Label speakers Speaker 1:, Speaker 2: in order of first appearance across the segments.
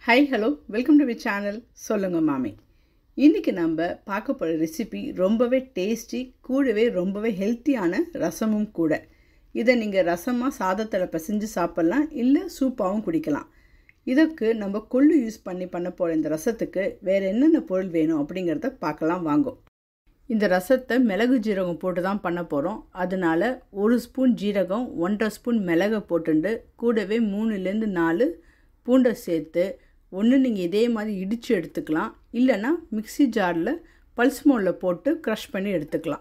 Speaker 1: hi hello welcome to my channel சொல்லுங்க மாமி இன்றைக்கி நம்ம பார்க்க போகிற ரெசிபி ரொம்பவே டேஸ்டி கூடவே ரொம்பவே ஹெல்த்தியான ரசமும் கூட இதை நீங்கள் ரசமாக சாதத்தில் பிசைஞ்சு சாப்பிட்லாம் இல்லை சூப்பாகவும் குடிக்கலாம் இதற்கு நம்ம கொள்ளு யூஸ் பண்ணி பண்ண போகிற இந்த ரசத்துக்கு வேறு என்னென்ன பொருள் வேணும் அப்படிங்கிறத பார்க்கலாம் வாங்கும் இந்த ரசத்தை மிளகு ஜீரகம் போட்டு தான் பண்ண போகிறோம் அதனால் ஒரு ஸ்பூன் ஜீரகம் ஒன்றரை ஸ்பூன் மிளகை போட்டுண்டு கூடவே மூணுலேருந்து நாலு பூண்டை சேர்த்து ஒன்று நீங்கள் இதே மாதிரி இடித்து எடுத்துக்கலாம் இல்லைன்னா மிக்ஸி ஜாரில் பல்ஸ் மோலில் போட்டு க்ரஷ் பண்ணி எடுத்துக்கலாம்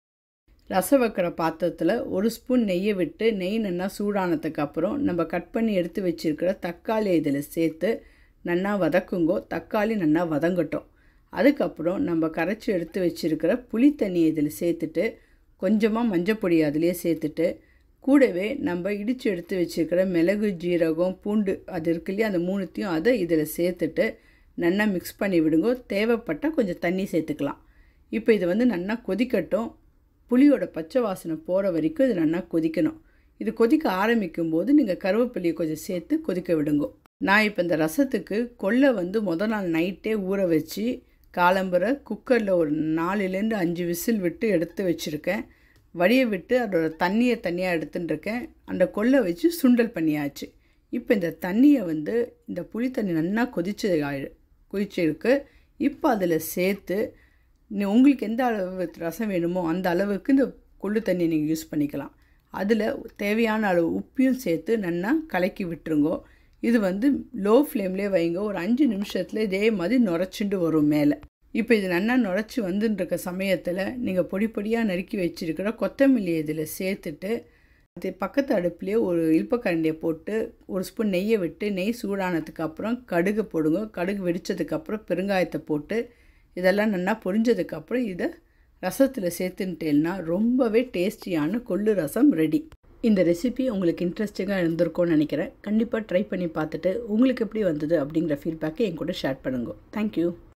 Speaker 1: ரசம் வைக்கிற பாத்திரத்தில் ஒரு ஸ்பூன் நெய்யை விட்டு நெய் நல்லா சூடானதுக்கு அப்புறம் நம்ம கட் பண்ணி எடுத்து வச்சுருக்கிற தக்காளி இதில் சேர்த்து நல்லா வதக்குங்கோ தக்காளி நல்லா வதங்கட்டும் அதுக்கப்புறம் நம்ம கரைச்சி எடுத்து வச்சுருக்கிற புளி தண்ணியை இதில் சேர்த்துட்டு கொஞ்சமாக மஞ்சப்பொடி அதிலே சேர்த்துட்டு கூடவே நம்ம இடித்து எடுத்து வச்சுருக்கிற மிளகு ஜீரகம் பூண்டு அது இருக்கு இல்லையா அந்த மூணுத்தையும் அதை இதில் சேர்த்துட்டு நல்லா மிக்ஸ் பண்ணி விடுங்க தேவைப்பட்டால் கொஞ்சம் தண்ணி சேர்த்துக்கலாம் இப்போ இது வந்து நல்லா கொதிக்கட்டும் புளியோட பச்சை வாசனை போகிற வரைக்கும் இது நல்லா கொதிக்கணும் இது கொதிக்க ஆரம்பிக்கும் போது நீங்கள் கருவேப்பிலையை கொஞ்சம் சேர்த்து கொதிக்க விடுங்க நான் இப்போ இந்த ரசத்துக்கு கொல்லை வந்து முத நாள் நைட்டே ஊற வச்சு காலம்பரை குக்கரில் ஒரு நாலுலேருந்து அஞ்சு விசில் விட்டு எடுத்து வச்சுருக்கேன் வடியை விட்டு அதோட தண்ணியை தனியாக எடுத்துட்டுருக்கேன் அந்த கொல்லை வச்சு சுண்டல் பண்ணியாச்சு இப்போ இந்த தண்ணியை வந்து இந்த புளி தண்ணி நல்லா கொதிச்சு கொதிச்சிருக்கு இப்போ அதில் சேர்த்து உங்களுக்கு எந்த அளவு ரசம் வேணுமோ அந்த அளவுக்கு இந்த கொள்ளு தண்ணியை நீங்கள் யூஸ் பண்ணிக்கலாம் அதில் தேவையான அளவு உப்பையும் சேர்த்து நல்லா கலக்கி விட்டுருங்கோ இது வந்து லோ ஃப்ளேம்லேயே வைங்க ஒரு அஞ்சு நிமிஷத்தில் இதே மாதிரி நுரைச்சிண்டு வரும் மேலே இப்போ இது நல்லா நுரைச்சி வந்துட்டுருக்க சமயத்தில் நீங்கள் பொடி பொடியாக நறுக்கி வச்சுருக்கிற கொத்தமல்லி இதில் சேர்த்துட்டு அது பக்கத்து அடுப்புலேயே ஒரு இல்பக்கரண்டியை போட்டு ஒரு ஸ்பூன் நெய்யை விட்டு நெய் சூடானதுக்கு அப்புறம் கடுகு போடுங்க கடுகு வெடித்ததுக்கப்புறம் பெருங்காயத்தை போட்டு இதெல்லாம் நல்லா பொரிஞ்சதுக்கப்புறம் இதை ரசத்தில் சேர்த்துன்ட்டேன்னா ரொம்பவே டேஸ்டியான கொள்ளு ரசம் ரெடி இந்த ரெசிபி உங்களுக்கு இன்ட்ரெஸ்டிங்காக இருந்திருக்கும்னு நினைக்கிறேன் கண்டிப்பாக ட்ரை பண்ணி பார்த்துட்டு உங்களுக்கு எப்படி வந்தது அப்படிங்கிற ஃபீட்பேக்கை என் கூட ஷேர் பண்ணுங்க தேங்க்யூ